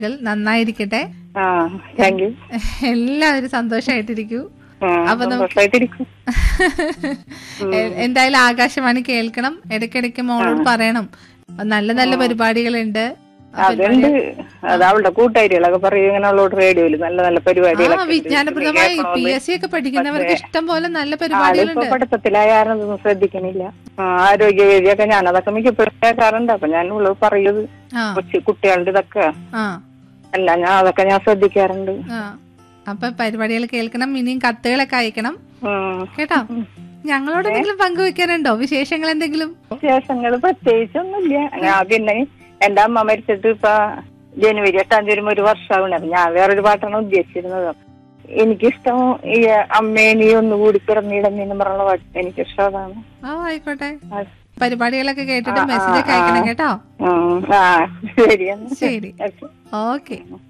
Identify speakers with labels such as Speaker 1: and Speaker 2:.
Speaker 1: നന്നായിരിക്കട്ടെ
Speaker 2: ആ thank you
Speaker 1: എല്ലാവരും സന്തോഷമായിട്ടിരിക്കൂ അപ്പൊ നമുക്ക്
Speaker 2: സന്തോഷമായിട്ടിരിക്കും
Speaker 1: എ- എന്തായാലും ആകാശവാണി കേൾക്കണം ഇടയ്ക്കിടയ്ക്ക് മോളോട് പറയണം നല്ല നല്ല പരിപാടികളുണ്ട് ആ
Speaker 2: അതുണ്ട് അത് അവളുടെ കൂട്ടുകാരികളൊക്കെ പറയും ഇങ്ങനെ അവളോട് റേഡിയോയില് നല്ല നല്ല
Speaker 1: ആ
Speaker 2: പരിപാടികളൊക്കെ ഉണ്ട്.
Speaker 1: വിജ്ഞാനപ്രദമായി
Speaker 2: കേൾക്കണമെന്ന്.
Speaker 1: പി എസ് സി ഒക്കെ പഠിക്കുന്നവർക്ക് ഇഷ്ടം പോലെ നല്ല
Speaker 2: ആളിപ്പോ
Speaker 1: പരിപാടികളുണ്ട്
Speaker 2: പഠിത്തത്തിലായ കാരണം ഇതൊന്നും ശ്രദ്ധിക്കണില്ല ആ, ആരോഗ്യവേദിയൊക്കെ ഞാൻ അതൊക്കെ മിക്കപ്പോഴും കേൾക്കാറുണ്ട് അപ്പൊ ഞാൻ ഉള്ളത് പറയത്
Speaker 1: ആ
Speaker 2: കൊച്ചു കുട്ടികളുടെ ഇതൊക്കെ
Speaker 1: ആ
Speaker 2: അല്ല ഞാൻ അതൊക്കെ ഞാൻ ശ്രദ്ധിക്കാറുണ്ട്
Speaker 1: ആ അപ്പൊ പരിപാടികൾ കേൾക്കണം ഇനിയും കത്തുകളൊക്കെ അയക്കണം
Speaker 2: ഉം.
Speaker 1: കേട്ടോ ഞങ്ങളോട് എന്തെങ്കിലും പങ്കുവെക്കാനുണ്ടോ വിശേഷങ്ങൾ എന്തെങ്കിലും
Speaker 2: വിശേഷങ്ങൾ പ്രത്യേകിച്ചൊന്നുമില്ല ഞാൻ പിന്നെ എന്റെ അമ്മ മരിച്ചിട്ട് ഇപ്പൊ ജനുവരി എട്ടാം തീയതി വരുമ്പോ ഒരു വർഷമാവണേ അപ്പൊ ഞാൻ വേറൊരു പാട്ടാണ് ഉദ്ദേശിച്ചിരുന്നത് എനിക്കിഷ്ടം ഈ അമ്മേ നീ ഒന്നുകൂടി പിറന്നിടന്നെന്ന് പറഞ്ഞ പാട്ട് എനിക്കിഷ്ടം അതാണ്
Speaker 1: ആ ആയിക്കോട്ടെ
Speaker 2: ആ.
Speaker 1: പരിപാടികളൊക്കെ കേട്ടിട്ട്
Speaker 2: ആ, ആ,
Speaker 1: മെസ്സേജ് ഒക്കെ അയക്കണം
Speaker 2: ആ.
Speaker 1: കേട്ടോ
Speaker 2: ഉം. ആ ശരിയെന്ന്
Speaker 1: ശരി
Speaker 2: ഓക്കെ
Speaker 1: ഓക്കെ